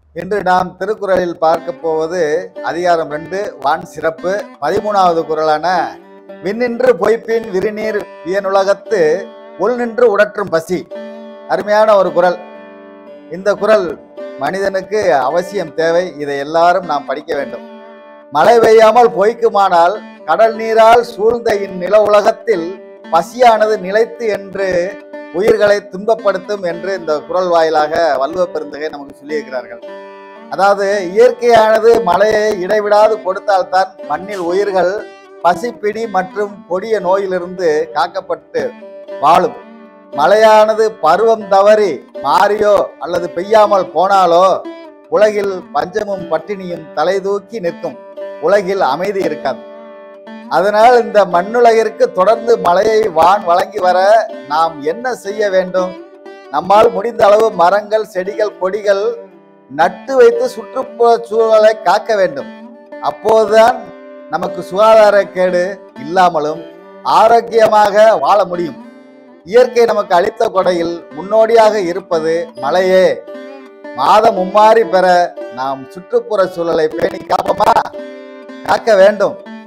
இன்று நாம் திருக்குறளில் பார்க்க போவது அதிகாரம் ரெண்டு வான் சிறப்பு பதிமூணாவது குறளான விண்ணின்று பொய்ப்பின் விரிநீர் வியனுலகத்து உள் நின்று உடற்றும் பசி அருமையான ஒரு குறள் இந்த குறள் மனிதனுக்கு அவசியம் தேவை இதை எல்லாரும் நாம் படிக்க வேண்டும் மழை பெய்யாமல் பொய்க்குமானால் கடல் நீரால் சூழ்ந்த இந்நில உலகத்தில் பசியானது நிலைத்து என்று உயிர்களை துன்பப்படுத்தும் என்று இந்த குறள் வாயிலாக வள்ளுவ பெருந்தகை நமக்கு சொல்லியிருக்கிறார்கள் அதாவது இயற்கையானது மழையை இடைவிடாது கொடுத்தால்தான் மண்ணில் உயிர்கள் பசிப்பிடி மற்றும் கொடிய நோயிலிருந்து காக்கப்பட்டு வாழும் மழையானது பருவம் தவறி மாறியோ அல்லது பெய்யாமல் போனாலோ உலகில் பஞ்சமும் பட்டினியும் தலை தூக்கி நிற்கும் உலகில் அமைதி இருக்காது அதனால் இந்த மண்ணுலகிற்கு தொடர்ந்து மழையை வான் வழங்கி வர நாம் என்ன செய்ய வேண்டும் நம்மால் முடிந்த அளவு மரங்கள் செடிகள் கொடிகள் நட்டு வைத்து சுற்றுப்புற சூழலை காக்க வேண்டும் அப்போதுதான் நமக்கு சுகாதார கேடு இல்லாமலும் ஆரோக்கியமாக வாழ முடியும் இயற்கை நமக்கு அளித்த கொடையில் முன்னோடியாக இருப்பது மழையே மாதம் மும்மாறி பெற நாம் சுற்றுப்புற சூழலை பேணி காப்போமா காக்க வேண்டும்